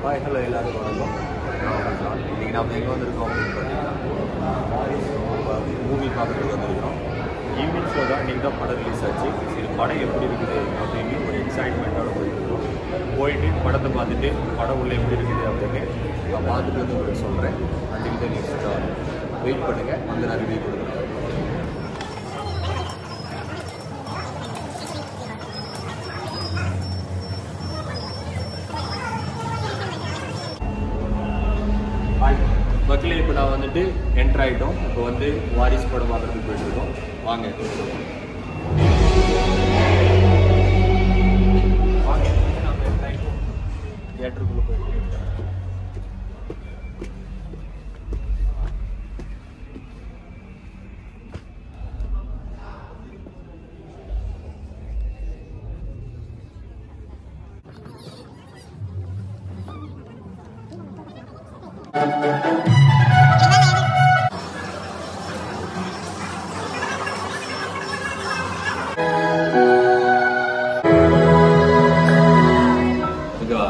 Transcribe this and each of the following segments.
Hi hello எல்லாருக்கும் வணக்கம் நான் வணக்கம் இன்றைக்கி நம்ம எங்கே வந்திருக்கோம் அப்படின்னு பார்த்தீங்கன்னா மூவி பார்க்குறதுக்கு வந்திருக்கிறோம் ஈவினிங் ஷோ தான் இன்றைக்கி தான் படம் ரிலீஸ் ஆச்சு சரி படம் எப்படி இருக்குது அப்படின்னு ஒரு எக்ஸைட்மெண்ட்டோட போயிட்டுருக்கோம் போயிட்டு படத்தை பார்த்துட்டு படம் உள்ள எப்படி இருக்குது அப்படின்னு நான் பார்த்துட்டு வந்து உங்களுக்கு சொல்கிறேன் அன்றைக்கி தான் நெக்ஸ்ட் வெயிட் பண்ணுங்கள் வந்து நான் ரிவ்யூ கொடுக்குறேன் மக்களே இப்போ நான் வந்துட்டு என்டர் ஆகிட்டோம் இப்போ வந்து வாரிஸ் படம் பார்க்குறதுக்கு போயிட்டு இருக்கோம் வாங்க வாங்க நம்ம enter ஆயிட்டோம். தியேட்டருக்குள்ள போயிட்டு ஓகேவா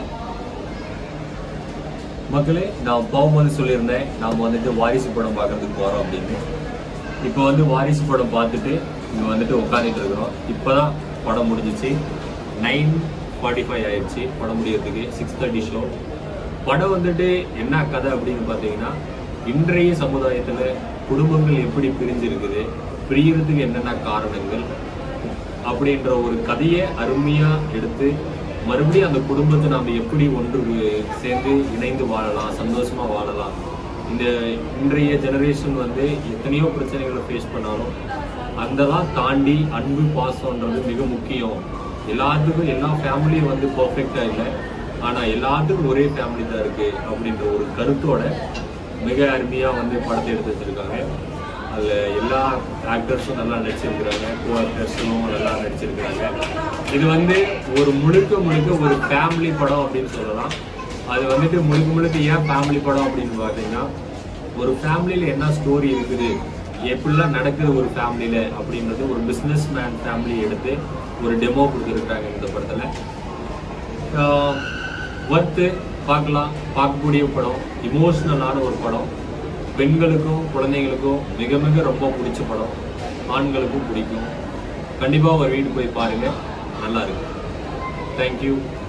மக்களே நான் போகும்போது சொல்லியிருந்தேன் நாம் வந்துட்டு வாரிசு படம் பார்க்கறதுக்கு போகிறோம் அப்படின்னு இப்போ வந்து வாரிசு படம் பார்த்துட்டு இங்கே வந்துட்டு உட்காந்துட்டு இருக்கிறோம் இப்போ தான் படம் முடிஞ்சிச்சு நைன் ஃபார்ட்டி ஃபைவ் ஆயிடுச்சு படம் முடியறதுக்கு சிக்ஸ் தேர்ட்டி ஷோ படம் வந்துட்டு என்ன கதை அப்படின்னு பார்த்தீங்கன்னா இன்றைய சமுதாயத்தில் குடும்பங்கள் எப்படி பிரிஞ்சிருக்குது பிரியறதுக்கு என்னென்ன காரணங்கள் அப்படின்ற ஒரு கதையை அருமையா எடுத்து மறுபடியும் அந்த குடும்பத்தை நாம எப்படி ஒன்று சேர்ந்து இணைந்து வாழலாம் சந்தோஷமா வாழலாம் இந்த இன்றைய ஜெனரேஷன் வந்து எத்தனையோ பிரச்சனைகளை ஃபேஸ் பண்ணாலும் அதெல்லாம் தாண்டி அன்பு பாசம்ன்றது மிக முக்கியம் எல்லாத்துக்கும் எல்லா ஃபேமிலியும் வந்து பர்ஃபெக்டா இல்லை ஆனா எல்லாத்துக்கும் ஒரே ஃபேமிலி தான் இருக்கு அப்படின்ற ஒரு கருத்தோட மிக அருமையா வந்து படத்தை எடுத்து வச்சிருக்காங்க அதில் எல்லா ஆக்டர்ஸும் நல்லா நடிச்சிருக்கிறாங்க கோ ஆக்டர்ஸும் நல்லா நடிச்சிருக்கிறாங்க இது வந்து ஒரு முழுக்க முழுக்க ஒரு ஃபேமிலி படம் அப்படின்னு சொல்லலாம் அது வந்துட்டு முழுக்க முழுக்க ஏன் ஃபேமிலி படம் அப்படின்னு பார்த்தீங்கன்னா ஒரு ஃபேமிலியில் என்ன ஸ்டோரி இருக்குது எப்படிலாம் நடக்குது ஒரு ஃபேமிலியில் அப்படின்றது ஒரு பிஸ்னஸ் மேன் ஃபேமிலி எடுத்து ஒரு டெமோ கொடுத்துருக்காங்க இந்த படத்தில் ஒர்த்து பார்க்கலாம் பார்க்கக்கூடிய படம் இமோஷ்னலான ஒரு படம் பெண்களுக்கும் குழந்தைங்களுக்கும் மிக மிக ரொம்ப பிடிச்ச படம் ஆண்களுக்கும் பிடிக்கும் கண்டிப்பாக ஒரு வீட்டு போய் பாருங்க நல்லா இருக்கு தேங்க்யூ